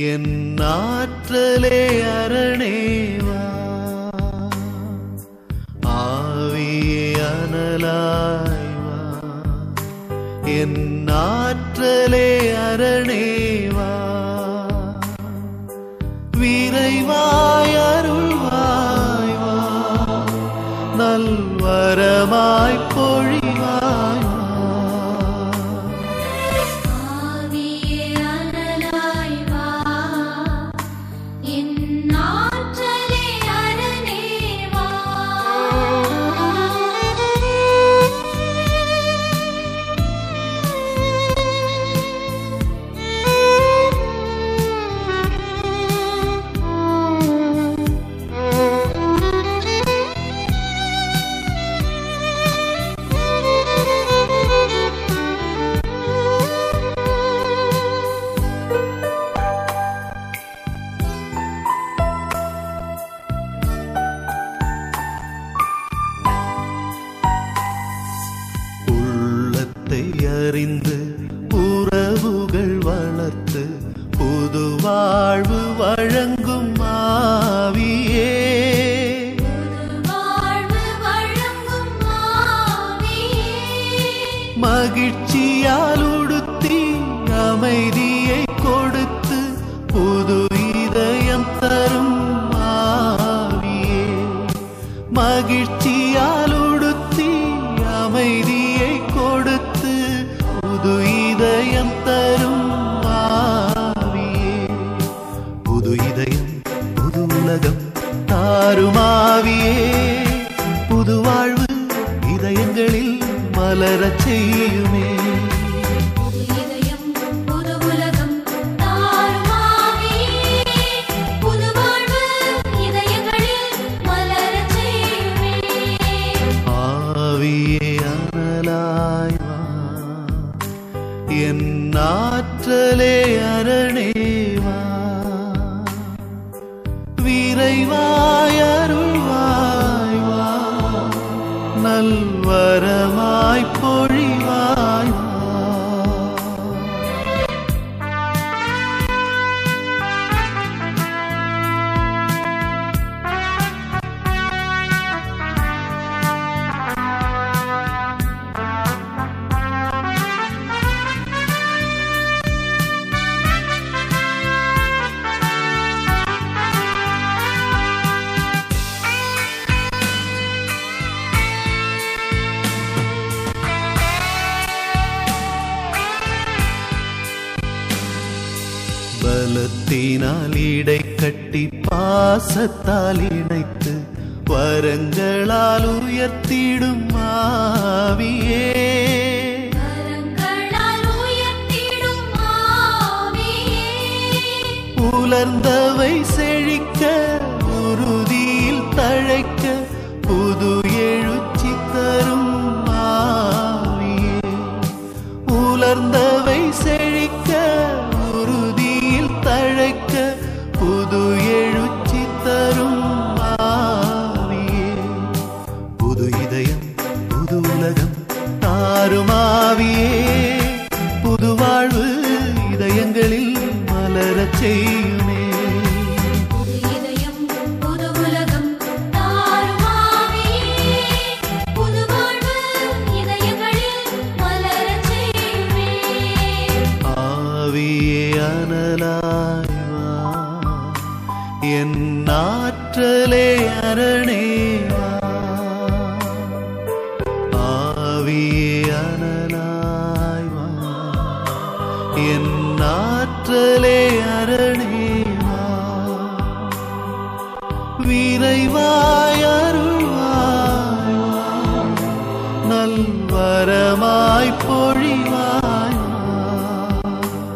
என் ஆற்றலே அரணேவா ஆவியே அனலாய்வா என் ஆற்றலே அரணேவா விரைவாய் அருள்வாய் வா நல்வரமாய் பொழிவாய் வா. ஆவியே அனலாய் வா என் ஆற்றலே அரணே வா உள்ளத்தை அறிந்து உறவுகள் வளர்த்து புது வாழ்வு வழங்கும் ஆவியே வாழ்வு வழங்கும் ஆவியே மகிழ்ச்சியால் உடுத்தி அமைதியை கொடுத்து புது இதயம் தரும் ஆவியே மகிழ்ச்சியால் உடுத்தி அமைதியை கொடுத்து புது இதயம் தரும் ஆவியே புது இதயம் புது உலகம் தாரும் ஆவியே புது வாழ்வு இதயங்களில் மலரச் செய்யுமே புது இதயம் புது உலகம் தாரும் ஆவியே புது வாழ்வு இதயங்களில் மலரச் செய்யுமே ஆவியே அனலாய் வா என் ஆற்றலே அரணேவா விரைவாய் அருள்வாய் வா நல்வரமாய் பொழிவாய் வா பலத்தினால் இடை கட்டி பாசத்தால் இணைத்து வரங்களால் உயர்த்திடும் ஆவியே கரங்களால் உயர்த்திடும் ஆவியே உலர்ந்தவை செழிக்க உறுதியில் தழைக்க புது எழுச்சி தரும் ஆவியே உலர்ந்தவை செழிக்க உறுதியில் தழைக்க புது எழுச்சி தரும் ஆவியே புது இதயம் புது உலகம் தாரும் ஆவியே புது வாழ்வு இதயங்களில் மலரச் செய்யுமே புது இதயம் புது உலகம் தாரும் ஆவியே புது வாழ்வு இதயங்களில் மலரச் செய்யுமே ஆவியே அனலாய் வா என் ஆற்றலே அரணேவா ஆவியே அனலாய் வா என் ஆற்றலே அரணேவா விரைவாய் அருள்வாய் வா நல்வரமாய் பொழிவாய் வா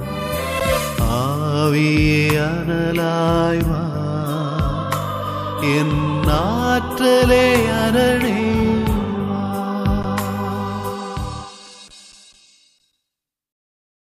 ஆவியே அனலாய் வா என் ஆற்றலே அரணே